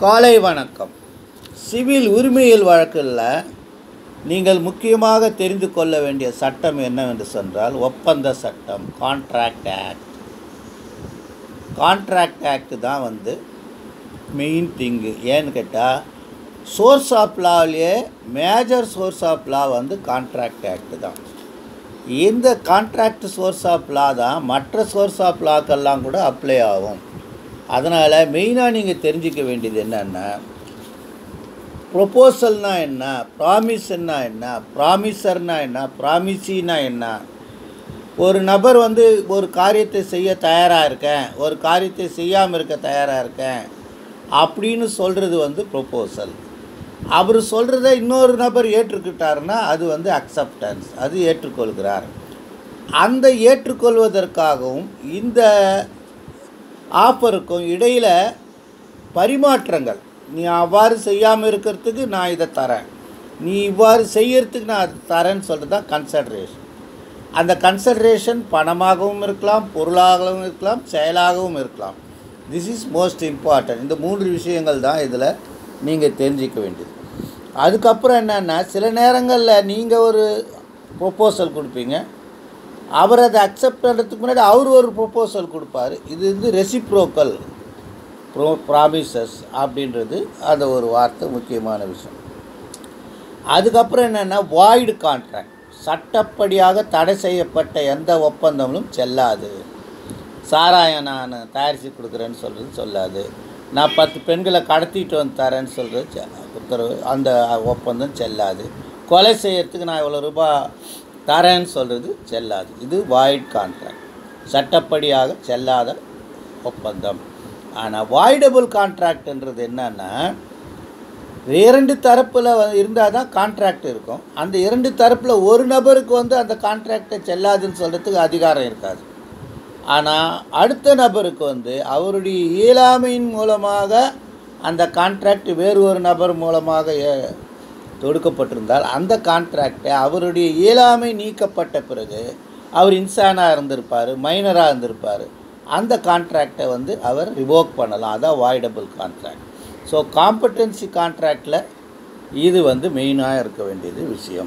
காலை வணக்கம் சிவில் உரிமையியல் வழக்கில் நீங்கள் முக்கியமாக தெரிந்து கொள்ள வேண்டிய சட்டம் என்னவென்று சொன்னால் ஒப்பந்த சட்டம் கான்ட்ராக்ட் ஆக்ட் கான்ட்ராக்ட் ஆக்ட் தான் வந்து மெயின் திங்கு ஏன்னு கேட்டால் சோர்ஸ் ஆஃப் லாவிலேயே மேஜர் சோர்ஸ் ஆஃப் லா வந்து கான்ட்ராக்ட் ஆக்ட் தான் இந்த கான்ட்ராக்ட் சோர்ஸ் ஆஃப் லா தான் மற்ற சோர்ஸ் ஆஃப் லாக்கெல்லாம் கூட அப்ளை ஆகும் அதனால் மெயினாக நீங்கள் தெரிஞ்சிக்க வேண்டியது என்னென்னா ப்ரொப்போசல்னா என்ன ப்ராமிஸ்ன்னா என்ன ப்ராமிசர்னா என்ன ப்ராமிசினா என்ன ஒரு நபர் வந்து ஒரு காரியத்தை செய்ய தயாராக இருக்கேன் ஒரு காரியத்தை செய்யாமல் இருக்க தயாராக இருக்கேன் அப்படின்னு சொல்கிறது வந்து ப்ரொப்போசல் அவர் சொல்கிறத இன்னொரு நபர் ஏற்றுக்கிட்டாருன்னா அது வந்து அக்செப்டன்ஸ் அது ஏற்றுக்கொள்கிறார் அந்த ஏற்றுக்கொள்வதற்காகவும் இந்த ஆஃபருக்கும் இடையில் பரிமாற்றங்கள் நீ அவ்வாறு செய்யாமல் இருக்கிறதுக்கு நான் இதை தரேன் நீ இவ்வாறு செய்யறதுக்கு நான் அது தரேன்னு சொல்கிறது தான் கன்சட்ரேஷன் அந்த கன்சட்ரேஷன் பணமாகவும் இருக்கலாம் பொருளாகவும் இருக்கலாம் செயலாகவும் இருக்கலாம் திஸ் இஸ் மோஸ்ட் இம்பார்ட்டன்ட் இந்த மூன்று விஷயங்கள் தான் இதில் நீங்கள் தெரிஞ்சிக்க வேண்டியது அதுக்கப்புறம் என்னென்னா சில நேரங்களில் நீங்கள் ஒரு ப்ரொப்போசல் கொடுப்பீங்க அவர் அதை அக்செப்ட் பண்ணுறதுக்கு முன்னாடி அவர் ஒரு ப்ரொப்போசல் கொடுப்பாரு இது வந்து ரெசிப்ரோக்கல் ப்ரோ ப்ராமிசஸ் அப்படின்றது அந்த ஒரு வார்த்தை முக்கியமான விஷயம் அதுக்கப்புறம் என்னென்னா வாய்டு கான்ட்ராக்ட் சட்டப்படியாக தடை செய்யப்பட்ட எந்த ஒப்பந்தமும் செல்லாது சாராயம் நான் தயாரித்து கொடுக்குறேன்னு சொல்கிறது சொல்லாது நான் பத்து பெண்களை கடத்திட்டு வந்து தரேன்னு சொல்கிறது செ- உத்தரவு அந்த ஒப்பந்தம் செல்லாது கொலை செய்யறதுக்கு நான் இவ்வளோ ரூபாய் தரேன்னு சொல்கிறது செல்லாது இது வாய்ட் கான்ட்ராக்ட் சட்டப்படியாக செல்லாத ஒப்பந்தம் ஆனால் வாய்டபுள் கான்ட்ராக்ட்ன்றது என்னன்னா இரண்டு தரப்பில் இருந்தால் தான் கான்ட்ராக்ட் இருக்கும் அந்த இரண்டு தரப்பில் ஒரு நபருக்கு வந்து அந்த கான்ட்ராக்டை செல்லாதுன்னு சொல்கிறதுக்கு அதிகாரம் இருக்காது ஆனால் அடுத்த நபருக்கு வந்து அவருடைய இயலாமையின் மூலமாக அந்த கான்ட்ராக்ட் வேறு ஒரு நபர் மூலமாக ஏ- தொடுக்கப்பட்டிருந்தால் அந்த கான்ட்ராக்டை அவருடைய இயலாமை நீக்கப்பட்ட பிறகு அவர் இன்சானாக இருந்திருப்பார் மைனராக இருந்திருப்பார் அந்த கான்ட்ராக்டை வந்து அவர் ரிவோக் பண்ணலாம் அதான் வாய்டபுள் கான்ட்ராக்ட் ஸோ காம்பட்டன்சி கான்ட்ராக்டில் இது வந்து மெயினாக இருக்க வேண்டியது விஷயம்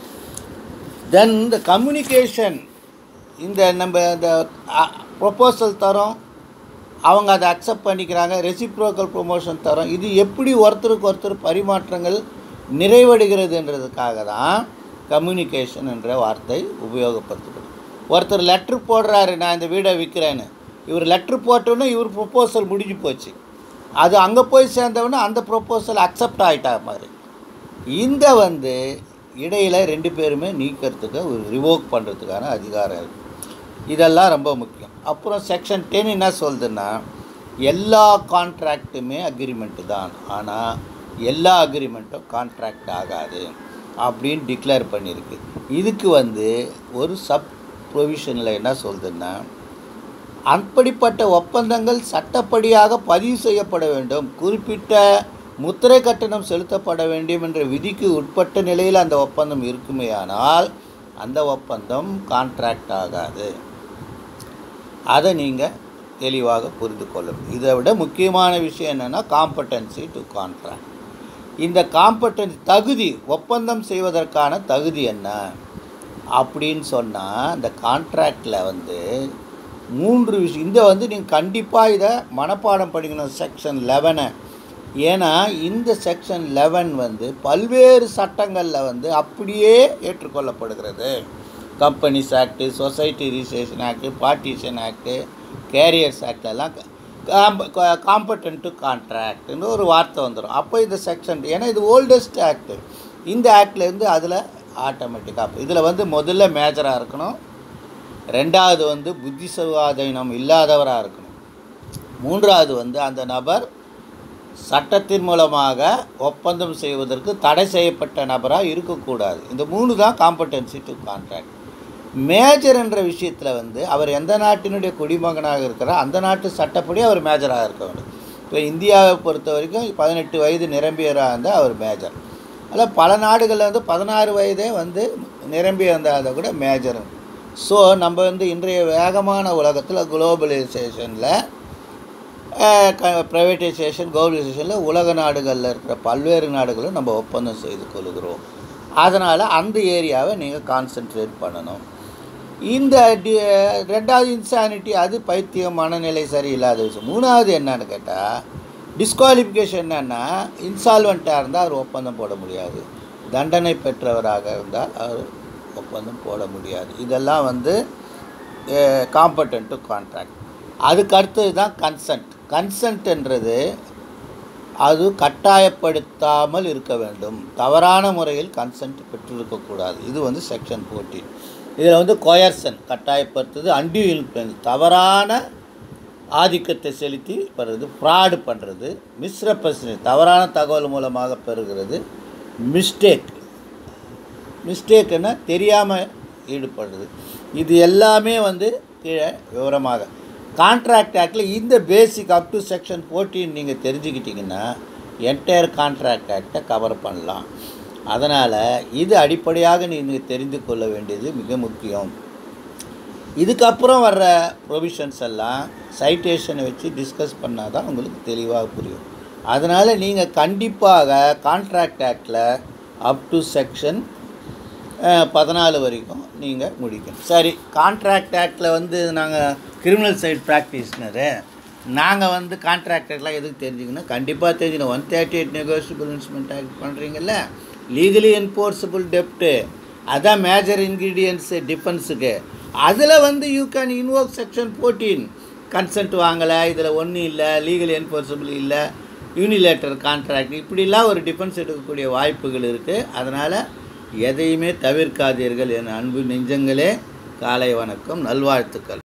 தென் இந்த கம்யூனிகேஷன் இந்த நம்ம இந்த ப்ரொப்போசல் தரோம் அவங்க அதை அக்செப்ட் பண்ணிக்கிறாங்க ரெசிப்ரோக்கல் ப்ரொமோஷன் தரோம் இது எப்படி ஒருத்தருக்கு ஒருத்தர் பரிமாற்றங்கள் நிறைவடைகிறதுன்றதுக்காக தான் கம்யூனிகேஷன் என்ற வார்த்தை உபயோகப்படுத்தப்படுது ஒருத்தர் லெட்ரு போடுறாரு நான் இந்த வீடை விற்கிறேன்னு இவர் லெட்ரு போட்டோன்னே இவர் ப்ரொப்போசல் முடிஞ்சு போச்சு அது அங்கே போய் சேர்ந்தவொடனே அந்த ப்ரொப்போசல் அக்செப்ட் ஆகிட்டா மாதிரி இந்த வந்து இடையில் ரெண்டு பேருமே நீக்கிறதுக்கு ஒரு ரிவோக் பண்ணுறதுக்கான அதிகாரம் இருக்குது இதெல்லாம் ரொம்ப முக்கியம் அப்புறம் செக்ஷன் டென் என்ன சொல்லுதுன்னா எல்லா கான்ட்ராக்ட்டுமே அக்ரிமெண்ட்டு தான் ஆனால் எல்லா அக்ரிமெண்ட்டும் கான்ட்ராக்ட் ஆகாது அப்படின்னு டிக்ளேர் பண்ணியிருக்கு இதுக்கு வந்து ஒரு சப் ப்ரொவிஷனில் என்ன சொல்லுதுன்னா அப்படிப்பட்ட ஒப்பந்தங்கள் சட்டப்படியாக பதிவு செய்யப்பட வேண்டும் குறிப்பிட்ட முத்திரை கட்டணம் செலுத்தப்பட வேண்டும் என்ற விதிக்கு உட்பட்ட நிலையில் அந்த ஒப்பந்தம் இருக்குமேயானால் அந்த ஒப்பந்தம் கான்ட்ராக்ட் ஆகாது அதை நீங்கள் தெளிவாக புரிந்து கொள்ளணும் இதை விட முக்கியமான விஷயம் என்னென்னா காம்பட்டன்சி டு கான்ட்ராக்ட் இந்த காம்பட்டன்ஸ் தகுதி ஒப்பந்தம் செய்வதற்கான தகுதி என்ன அப்படின்னு சொன்னால் இந்த கான்ட்ராக்டில் வந்து மூன்று விஷயம் இந்த வந்து நீங்கள் கண்டிப்பாக இதை மனப்பாடம் படிக்கணும் செக்ஷன் லெவனை ஏன்னா இந்த செக்ஷன் லெவன் வந்து பல்வேறு சட்டங்களில் வந்து அப்படியே ஏற்றுக்கொள்ளப்படுகிறது companies act society registration act partition act carriers ஆக்டெல்லாம் காம்பட்டன்ட் டு கான்ட்ராக்ட்னு ஒரு வார்த்தை வந்துடும் அப்போ இந்த செக்ஷன் ஏன்னா இது ஓல்டஸ்ட் ஆக்ட் இந்த ஆக்ட்லேருந்து அதில் ஆட்டோமேட்டிக்காக இதில் வந்து முதல்ல மேஜராக இருக்கணும் ரெண்டாவது வந்து புத்தி சுவாதீனம் இல்லாதவராக இருக்கணும் மூன்றாவது வந்து அந்த நபர் சட்டத்தின் மூலமாக ஒப்பந்தம் செய்வதற்கு தடை செய்யப்பட்ட நபராக இருக்கக்கூடாது இந்த மூணு தான் காம்பட்டன்சி டு கான்ட்ராக்ட் மேஜர் என்ற விஷயத்தில் வந்து அவர் எந்த நாட்டினுடைய குடிமகனாக இருக்கிறார் அந்த நாட்டு சட்டப்படி அவர் மேஜராக இருக்க வேண்டும் இப்போ இந்தியாவை பொறுத்த வரைக்கும் பதினெட்டு வயது நிரம்பியவராக இருந்தால் அவர் மேஜர் அதில் பல நாடுகளில் வந்து பதினாறு வயதே வந்து நிரம்பி இருந்தால் கூட மேஜர் ஸோ நம்ம வந்து இன்றைய வேகமான உலகத்தில் குளோபலைசேஷனில் ப்ரைவேட்டைசேஷன் குளோபலைசேஷனில் உலக நாடுகளில் இருக்கிற பல்வேறு நாடுகளும் நம்ம ஒப்பந்தம் செய்து கொள்கிறோம் அதனால் அந்த ஏரியாவை நீங்கள் கான்சென்ட்ரேட் பண்ணணும் இந்த டி ரெண்டாவது இன்சானிட்டி அது பைத்தியம் மனநிலை சரியில்லாத விஷயம் மூணாவது என்னன்னு கேட்டால் டிஸ்குவாலிஃபிகேஷன் என்னன்னா இன்சால்வெண்ட்டாக இருந்தால் அவர் ஒப்பந்தம் போட முடியாது தண்டனை பெற்றவராக இருந்தால் அவர் ஒப்பந்தம் போட முடியாது இதெல்லாம் வந்து காம்பட்டன்ட் டு கான்ட்ராக்ட் அதுக்கு அடுத்தது தான் கன்சன்ட் கன்சன்ட்ன்றது அது கட்டாயப்படுத்தாமல் இருக்க வேண்டும் தவறான முறையில் கன்சென்ட் பெற்றிருக்கக்கூடாது இது வந்து செக்ஷன் ஃபோர்டீன் இதில் வந்து கொயர்சன் கட்டாயப்படுத்துறது அன்டியூ இன்ஃப்ளூயன்ஸ் தவறான ஆதிக்கத்தை செலுத்தி பெறுறது ஃப்ராடு பண்ணுறது மிஸ்ரெப்ரசன்ட் தவறான தகவல் மூலமாக பெறுகிறது மிஸ்டேக் மிஸ்டேக்குன்னா தெரியாமல் ஈடுபடுறது இது எல்லாமே வந்து கீழே விவரமாக கான்ட்ராக்ட் ஆக்டில் இந்த basic up to section fourteen நீங்கள் தெரிஞ்சுக்கிட்டிங்கன்னா என்டையர் கான்ட்ராக்ட் ஆக்டை கவர் பண்ணலாம் அதனால் இது அடிப்படையாக நீங்கள் தெரிந்து கொள்ள வேண்டியது மிக முக்கியம் இதுக்கப்புறம் வர்ற ப்ரொவிஷன்ஸ் எல்லாம் சைட்டேஷனை வச்சு டிஸ்கஸ் பண்ணால் தான் உங்களுக்கு தெளிவாக புரியும் அதனால் நீங்கள் கண்டிப்பாக கான்ட்ராக்ட் ஆக்டில் அப் டு செக்ஷன் பதினாலு வரைக்கும் நீங்கள் முடிக்கணும் சரி கான்ட்ராக்ட் ஆக்டில் வந்து நாங்கள் கிரிமினல் சைட் ப்ராக்டிஸ்னரு நாங்கள் வந்து கான்ட்ராக்ட் ஆக்ட்லாம் எதுக்கு தெரிஞ்சுக்கணும் கண்டிப்பாக தெரிஞ்சுக்கணும் one thirty eight negotiable instrument act பண்ணுறீங்கல்ல லீகலி என்ஃபோர்ஸபிள் டெப்ட்டு அதான் மேஜர் இன்க்ரீடியன்ஸு டிஃபென்ஸுக்கு அதில் வந்து you can invoke section fourteen consent வாங்கலை இதில் ஒன்றும் இல்லை லீகல் என்ஃபோர்ஸபிள் இல்லை யூனிலேட்டர் கான்ட்ராக்ட் இப்படிலாம் ஒரு டிஃபென்ஸ் எடுக்கக்கூடிய வாய்ப்புகள் இருக்குது அதனால் எதையுமே தவிர்க்காதீர்கள் என் அன்பு நெஞ்சங்களே காலை வணக்கம் நல்வாழ்த்துக்கள்